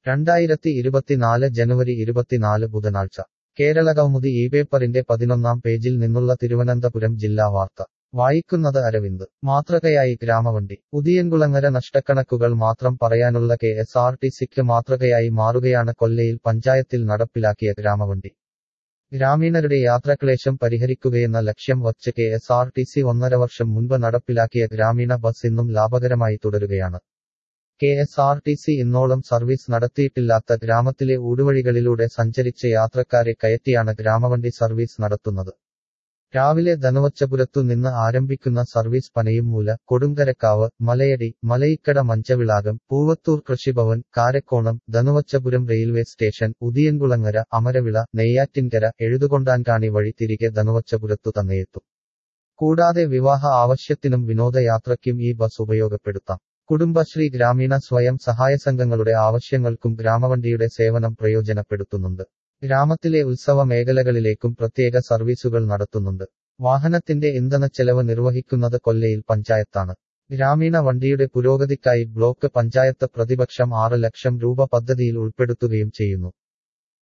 രണ്ടായിരത്തി ഇരുപത്തിനാല് ജനുവരി ഇരുപത്തിനാല് ബുധനാഴ്ച കേരള കൗമുദി ഈ പേപ്പറിന്റെ പതിനൊന്നാം പേജിൽ നിന്നുള്ള തിരുവനന്തപുരം ജില്ലാ വാർത്ത വായിക്കുന്നത് അരവിന്ദ് മാതൃകയായി ഗ്രാമവണ്ടി ഉദിയൻകുളങ്ങര നഷ്ടക്കണക്കുകൾ മാത്രം പറയാനുള്ള കെ എസ് ആർ ടി സിക്ക് മാതൃകയായി മാറുകയാണ് കൊല്ലയിൽ പഞ്ചായത്തിൽ നടപ്പിലാക്കിയ ഗ്രാമവണ്ടി ഗ്രാമീണരുടെ യാത്രാക്ലേശം പരിഹരിക്കുകയെന്ന ലക്ഷ്യം വച്ച് K S R T C ഒന്നര വർഷം മുൻപ് നടപ്പിലാക്കിയ ഗ്രാമീണ ബസ് ഇന്നും ലാഭകരമായി തുടരുകയാണ് K S R T C ഇന്നോളം സർവീസ് നടത്തിയിട്ടില്ലാത്ത ഗ്രാമത്തിലെ ഊടുവഴികളിലൂടെ സഞ്ചരിച്ച യാത്രക്കാരെ കയറ്റിയാണ് ഗ്രാമവണ്ടി സർവീസ് നടത്തുന്നത് രാവിലെ ധനുവച്ചപുരത്തു നിന്ന് ആരംഭിക്കുന്ന service Panayummoola Kodungarakkavu Malayadi Malayikkada Manchavilakam Poovathoor Krishibhavan Karakkonam Dhanuvachapuram railway station Udiyankulangara Amaravila Neyyattinkara Ezhuthukondankani വഴി തിരികെ ധനുവച്ചപുരത്തു തന്നെയെത്തും കൂടാതെ വിവാഹ ആവശ്യത്തിനും വിനോദയാത്രയ്ക്കും ഈ ബസ് ഉപയോഗപ്പെടുത്താം കുടുംബശ്രീ ഗ്രാമീണ സ്വയം സഹായ സംഘങ്ങളുടെ ആവശ്യങ്ങൾക്കും ഗ്രാമവണ്ടിയുടെ സേവനം പ്രയോജനപ്പെടുത്തുന്നുണ്ട് ഗ്രാമത്തിലെ ഉത്സവ മേഖലകളിലേക്കും പ്രത്യേക സർവീസുകൾ നടത്തുന്നുണ്ട് വാഹനത്തിന്റെ ഇന്ധനച്ചെലവ് നിർവഹിക്കുന്നത് കൊല്ലയിൽ പഞ്ചായത്താണ് ഗ്രാമീണ വണ്ടിയുടെ പുരോഗതിക്കായി ബ്ലോക്ക് പഞ്ചായത്ത് പ്രതിപക്ഷം ആറ് ലക്ഷം രൂപ പദ്ധതിയിൽ ഉൾപ്പെടുത്തുകയും ചെയ്യുന്നു